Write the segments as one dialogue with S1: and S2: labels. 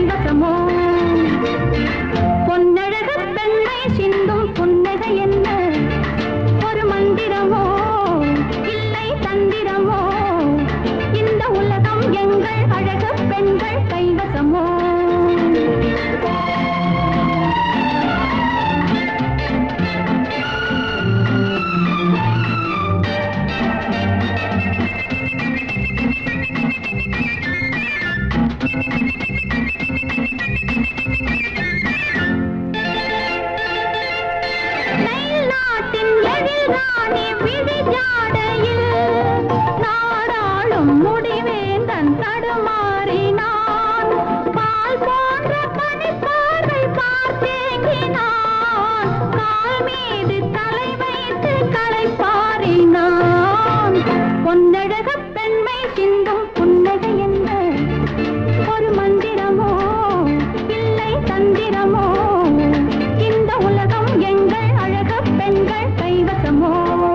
S1: கைவசமோ பொன்னழகு பெண்ணை சிந்தும் புன்னகை என்ன ஒரு மந்திரமோ இல்லை தந்திரமோ இந்த உலகம் எங்கள் அழகு பெண்கள் கைவசமோ நைல் நாட்டின் எழில் ராணி விழிஜாடையில் நாடாளும் முடிவேந்தன் தடுமாறினான் பால் போன்ற பனிப்பார்வை பார்த்தேங்கினான் கால் மீது தலை வைத்து களைப்பாரினான் பொன்னழக பெண்மை சிந்தும் புன்னகை என்ன ஒரு மந்திரமோ இல்லை தந்திரமோ இந்த உலகம் எங்கள் அழக பெண்கள் கைவசமோ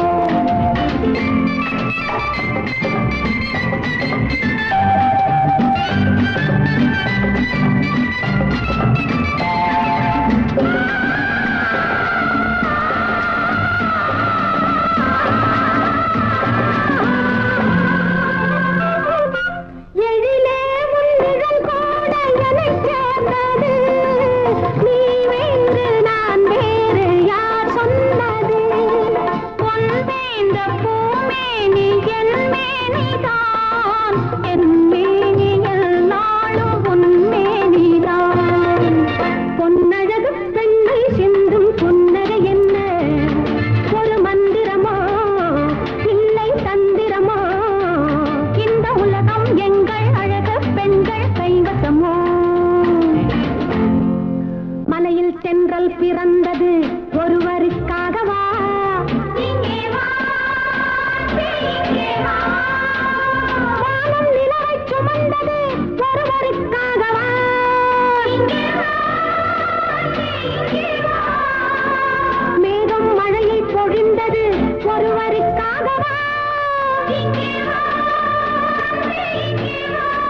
S1: எழிலே உன்னிடம் கூட எனச் சேர்ந்தது. நீ வேறு நான் வேறு யார் சொன்னது? பொன் வேந்த பூமேனி என் மேனிதான். என் மேனியில் நாளும் உன் மேனிதான். பொன்னழகு பெண்ணை சிந்தும் புன்னகை என்ன ஒரு மந்திரமா இல்லை தந்திரமா இந்த உலகம் எங்கள் அழகு பெண்கள் கைவசமோ மலையில் சென்றல் பிறந்தது ஒருவருக்காகவா இங்கே வா, இங்கே வா. வானம் நிலவைச் சுமந்தது ஒருவருக்காகவா இங்கே வா, இங்கே வா. மேகம் மழையை பொழிந்தது ஒருவருக்காகவா இங்கே வா, இங்கே வா.